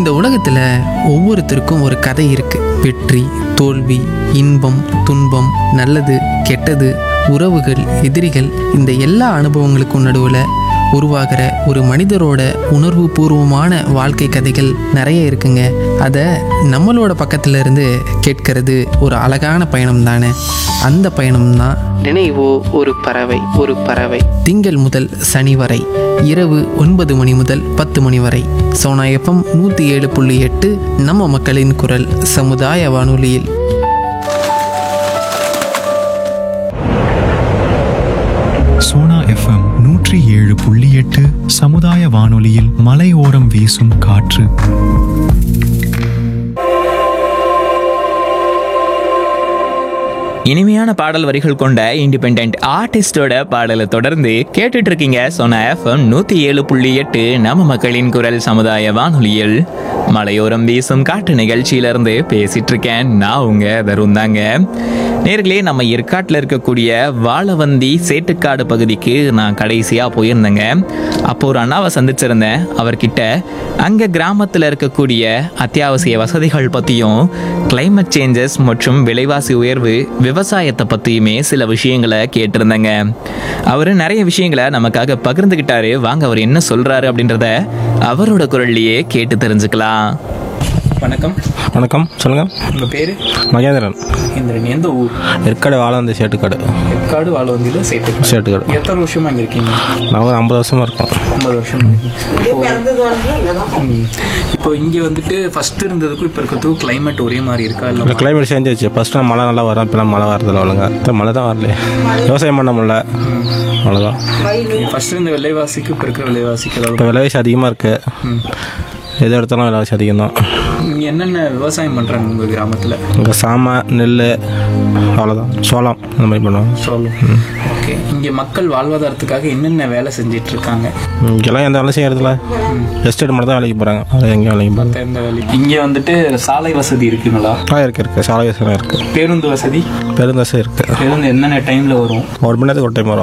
இந்த உலகத்தில் ஒவ்வொருத்தருக்கும் ஒரு கதை இருக்கு வெற்றி தோல்வி இன்பம் துன்பம் நல்லது கெட்டது உறவுகள் எதிரிகள் இந்த எல்லா அனுபவங்களுக்கும் நடுவில் உருவாகிற ஒரு மனிதரோட உணர்வு பூர்வமான வாழ்க்கை கதைகள் நிறைய இருக்குங்க அதை நம்மளோட பக்கத்துல இருந்து கேட்கறது ஒரு அழகான பயணம் தானே அந்த பயணம் தான் நினைவோ ஒரு பறவை ஒரு பறவை திங்கள் முதல் சனி வரை இரவு ஒன்பது மணி முதல் பத்து மணி வரை சோனா எஃப்எம் நூற்றி ஏழு புள்ளி எட்டு நம்ம மக்களின் குரல் சமுதாய வானொலியில் சோனா எஃப்எம் நூற்றி ஏழு புள்ளி எட்டு சமுதாய வானொலியில் மலையோரம் வீசும் காற்று இனிமையான பாடல் வரிகள் கொண்ட இண்டிபெண்ட் ஆர்டிஸ்டோட பாடலை தொடர்ந்து கேட்டுட்டு இருக்கீங்க சொன்ன எஃப்எம் நூத்தி ஏழு புள்ளி எட்டு நம்ம மக்களின் குரல் சமுதாய வானொலியில் மலையோரம் வீசும் காட்டு நிகழ்ச்சியிலிருந்து பேசிட்டு இருக்கேன் நான் உங்க தருண் தாங்க நேர்களே நம்ம ஏற்காட்டில் இருக்கக்கூடிய வாழவந்தி சேட்டுக்காடு பகுதிக்கு நான் கடைசியாக போயிருந்தேங்க அப்போ ஒரு அண்ணாவை சந்திச்சிருந்தேன் அவர்கிட்ட அங்கே கிராமத்தில் இருக்கக்கூடிய அத்தியாவசிய வசதிகள் பற்றியும் climate சேஞ்சஸ் மற்றும் விலைவாசி உயர்வு விவசாயத்தை பற்றியுமே சில விஷயங்களை கேட்டிருந்தேங்க அவர் நிறைய விஷயங்களை நமக்காக பகிர்ந்துக்கிட்டாரு வாங்க அவர் என்ன சொல்கிறாரு அப்படின்றத அவரோட குரல்லையே கேட்டு தெரிஞ்சுக்கலாம் வணக்கம் வணக்கம் சொல்லுங்கள் உங்கள் பேர் மகேந்திரன் இந்திரன் எந்த ஊர் ஏற்காடு வாழவந்தி சேட்டுக்காடு எற்காடு வாழவந்தியில் சேர்த்து சேட்டுக்காடு எத்தனை வருஷமா இங்கே இருக்கீங்க நான் ஒரு ஐம்பது வருஷமாக இருக்கோம் ஐம்பது வருஷம் இப்போ இங்கே வந்துட்டு ஃபர்ஸ்ட் இருந்ததுக்கும் இப்போ இருக்கிறதுக்கும் கிளைமேட் ஒரே மாதிரி இருக்கா இப்போ இல்லை கிளைமேட் சேஞ்ச் ஆச்சு ஃபஸ்ட்டு மழை நல்லா வரும் இப்போலாம் மழை வரதில்ல ஒழுங்கா இப்போ மழை தான் வரலையே விவசாயம் பண்ண முடியல அவ்வளோதான் ஃபர்ஸ்ட் இருந்த விலைவாசிக்கு இப்போ இருக்கிற விலைவாசிக்கு இப்போ ஏதாவது விலைவாசி அதிகமாக இருக்குது எது எடுத்தாலும் விலைவாசி அதிகம் தான் இங்கே என்னென்ன விவசாயம் பண்ணுறாங்க உங்கள் கிராமத்தில் இங்கே சாமை நெல் அவ்வளோதான் சோளம் இந்த மாதிரி பண்ணுவாங்க சொல்லும் ஓகே இங்கே மக்கள் வாழ்வாதாரத்துக்காக என்னென்ன வேலை செஞ்சிட்டு இருக்காங்க இங்கெல்லாம் எந்த வேலை செய்யறதில்ல எஸ்டேட் மட்டும் தான் வேலைக்கு போகிறாங்க அது எங்கேயும் வேலைக்கு போகிறாங்க எந்த வேலை இங்கே வந்துட்டு சாலை வசதி இருக்குங்களா ஆ இருக்குது இருக்குது சாலை வசதி இருக்குது பேருந்து வசதி பெருந்தசை இருக்குது பேருந்து என்னென்ன டைமில் வரும் ஒரு மணி நேரத்துக்கு ஒரு டைம் வரும்